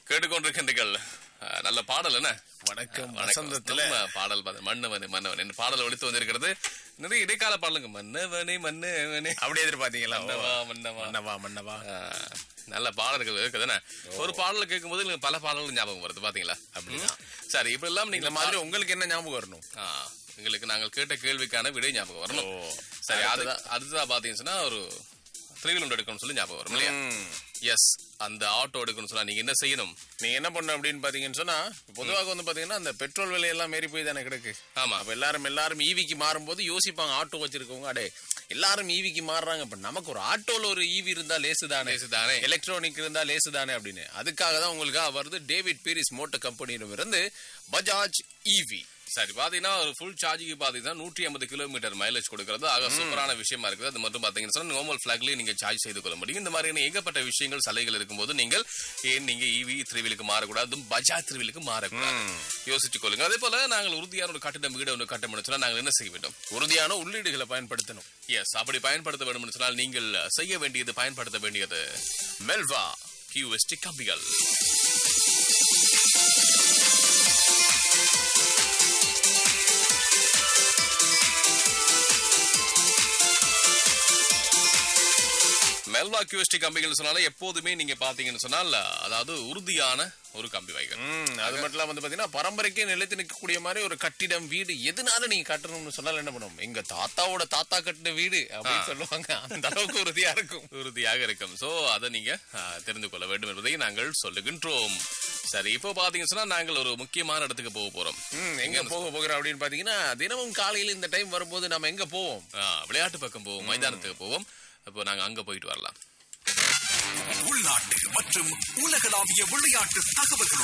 கேட்டுக்கொண்டிருக்கின்றீர்கள் அஹ், நல்ல பாடல் என்ன வணக்கம் வணக்கம். வசந்தத்துல நம்ம பாடல் பாத்து- மன்னவனே மன்னவன் இந்த பாடல் ஒழித்து வந்திருக்கிறது நிறைய இடைக்கால பாடலுங்க மன்னவனே மன்னவனே அப்படி எதிர்பார்த்தீங்களா ஓ. மன்னவா மன்னவா மன்னவா மன்னவா அஹ், நல்ல பாடல்கள் இருக்குதுன்னு ஒரு பாடல் கேட்கும்போது எனக்கு பல பாடல்கள் ஞாபகம் வருது பாத்தீங்களா அப்படிதான் சரி இப்ப எல்லாம் இந்த நீங்க மாதிரி உங்களுக்கு என்ன ஞாபகம் வரணும் ஆ, எங்களுக்கு நாங்கள் கேட்ட கேள்விக்கான விடை ஞாபகம் வரணும் ஓ. சரி அதுதான் அதுதான் பாத்தீங்கன்னு சொன்னா ஒரு த்ரீ வீலர் எடுக்கணும்னு சொல்லி ஞாபகம் வரும் இல்லையா ம். எஸ் அந்த ஆட்டோ எடுக்கணும்னு சொன்னா நீங்க என்ன செய்யணும் நீங்க என்ன பண்ண அப்படின்னு பாத்தீங்கன்னு சொன்னா பொதுவாக வந்து பாத்தீங்கன்னா அந்த பெட்ரோல் விலை எல்லாம் ஏறி போய் தானே கிடக்கு ஆமா அப்ப எல்லாரும் எல்லாரும் ஈவிக்கு மாறும்போது யோசிப்பாங்க ஆட்டோ வச்சிருக்கவங்க அடே எல்லாரும் ஈவிக்கு மாறுறாங்க இப்ப நமக்கு ஒரு ஆட்டோல ஒரு ஈவி இருந்தா லேசு தானே லேசுதானே? எலக்ட்ரானிக் இருந்தா லேசு தானே அப்படின்னு அதுக்காக தான் உங்களுக்காக வருது டேவிட் பீரிஸ் மோட்டர் கம்பெனியிடம் இருந்து பஜாஜ் ஈவி சரி பாத்தீங்கன்னா ஒரு ஃபுல் சார்ஜுக்கு பாத்தீங்கன்னா நூற்றி ஐம்பது கிலோமீட்டர் மைலேஜ் கொடுக்கறது ஆக சூப்பரான விஷயமா இருக்குது அது மட்டும் பாத்தீங்கன்னா சொன்னா நார்மல் பிளாக்லயே நீங்க சார்ஜ் செய்து கொள்ள முடியும் இந்த மாதிரியான ஏகப்பட்ட விஷயங்கள் சலுகைகள் இருக்கும்போது நீங்கள் ஏன் நீங்க இவி த்ரீவிலுக்கு மாறக்கூடாது அதுவும் பஜாஜ் த்ரீவிலுக்கு மாறக்கூடாது யோசிச்சு கொள்ளுங்க அதே போல நாங்கள் உறுதியான ஒரு கட்டிடம் வீடு ஒன்று கட்டணும் சொன்னா நாங்கள் என்ன செய்ய வேண்டும் உறுதியான உள்ளீடுகளை பயன்படுத்தணும் எஸ் அப்படி பயன்படுத்த வேண்டும் என்று சொன்னால் நீங்கள் செய்ய வேண்டியது பயன்படுத்த வேண்டியது மெல்வா கியூஎஸ்டி கம்பிகள் மெல்வா கியூஎஸ்டி கம்பிகள் சொன்னாலே எப்போதுமே நீங்க பாத்தீங்கன்னு சொன்னால் அதாவது உறுதியான ஒரு கம்பி வைகள் ம், அது மட்டும் இல்லாம வந்து பாத்தீங்கன்னா பரம்பரைக்கே நிலைத்து நிற்கக்கூடிய மாதிரி ஒரு கட்டிடம் வீடு எதுனால நீங்க கட்டணும்னு சொன்னால் என்ன பண்ணும் எங்க தாத்தாவோட தாத்தா கட்டின வீடு அப்படின்னு சொல்லுவாங்க அந்த அளவுக்கு உறுதியா இருக்கும் உறுதியாக இருக்கும் சோ அதை நீங்க ஆ, தெரிந்து கொள்ள வேண்டும் என்பதை நாங்கள் சொல்லுகின்றோம் சரி இப்போ பாத்தீங்கன்னு சொன்னா நாங்கள் ஒரு முக்கியமான இடத்துக்கு போக போறோம் ம், எங்க போக போகிறோம் அப்படின்னு பாத்தீங்கன்னா தினமும் காலையில இந்த டைம் வரும்போது நம்ம எங்க போவோம் ஆ, விளையாட்டு பக்கம் போவோம் மைதானத்துக்கு போவோம் அப்போ நாங்க அங்க போயிட்டு வரலாம் உள்நாட்டு மற்றும் உலகளாவிய விளையாட்டு தகவல்களுடன்